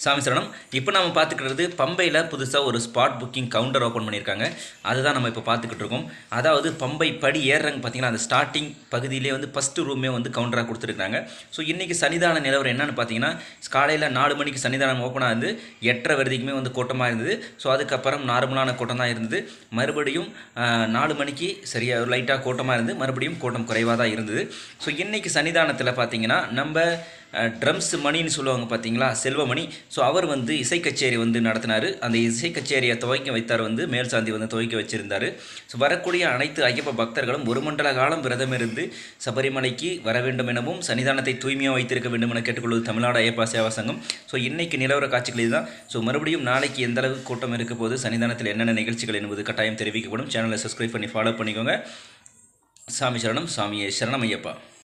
சாமி சரணம் இப்போ நம்ம பார்த்துக்கிறது பம்பையில் புதுசாக ஒரு ஸ்பாட் புக்கிங் கவுண்டர் ஓப்பன் பண்ணியிருக்காங்க அதுதான் நம்ம இப்போ பார்த்துக்கிட்டு இருக்கோம் அதாவது பம்பை படி ஏறுறங்க பார்த்தீங்கன்னா அந்த ஸ்டார்டிங் பகுதியிலே வந்து ஃபஸ்ட்டு ரூமே வந்து கவுண்டராக கொடுத்துருக்காங்க ஸோ இன்றைக்கி சன்னிதான நிலவரம் என்னன்னு பார்த்தீங்கன்னா காலையில் நாலு மணிக்கு சன்னிதானம் ஓப்பனாக இருந்து எட்டரை வரைக்குமே வந்து கூட்டமாக இருந்தது ஸோ அதுக்கப்புறம் நார்மலான கூட்டம் தான் இருந்தது மறுபடியும் ஆஹ், நாலு மணிக்கு சரியாக லைட்டாக கூட்டமாக இருந்து மறுபடியும் கூட்டம் குறைவாக தான் இருந்தது ஸோ இன்றைக்கி சன்னிதானத்தில் பார்த்தீங்கன்னா நம்ம ட்ரம்ஸ் மணின்னு சொல்லுவாங்க பார்த்தீங்களா செல்வமணி ஸோ அவர் வந்து இசை கச்சேரி வந்து நடத்தினார் அந்த இசை கச்சேரியை துவக்கி வைத்தார் வந்து மேல் சாந்தி வந்து துவக்கி வச்சிருந்தார் ஸோ வரக்கூடிய அனைத்து ஐயப்ப பக்தர்களும் ஒரு மண்டல காலம் விரதம் இருந்து சபரிமலைக்கு வர வேண்டும் எனவும் சன்னிதானத்தை தூய்மையாக வைத்திருக்க வேண்டும் என கேட்டுக்கொள்வது தமிழ்நாடு ஐயப்பா சேவா சங்கம் ஸோ இன்னைக்கு நிலவர காட்சிகள் இதுதான் ஸோ மறுபடியும் நாளைக்கு எந்த அளவுக்கு கூட்டம் இருக்க போது சன்னிதானத்தில் என்னென்ன நிகழ்ச்சிகள் என்பது கட்டாயம் தெரிவிக்கப்படும் சேனலை சப்ஸ்கிரைப் பண்ணி ஃபாலோ பண்ணிக்கோங்க சாமி சரணம் சாமியே சரணம் ஐயப்பா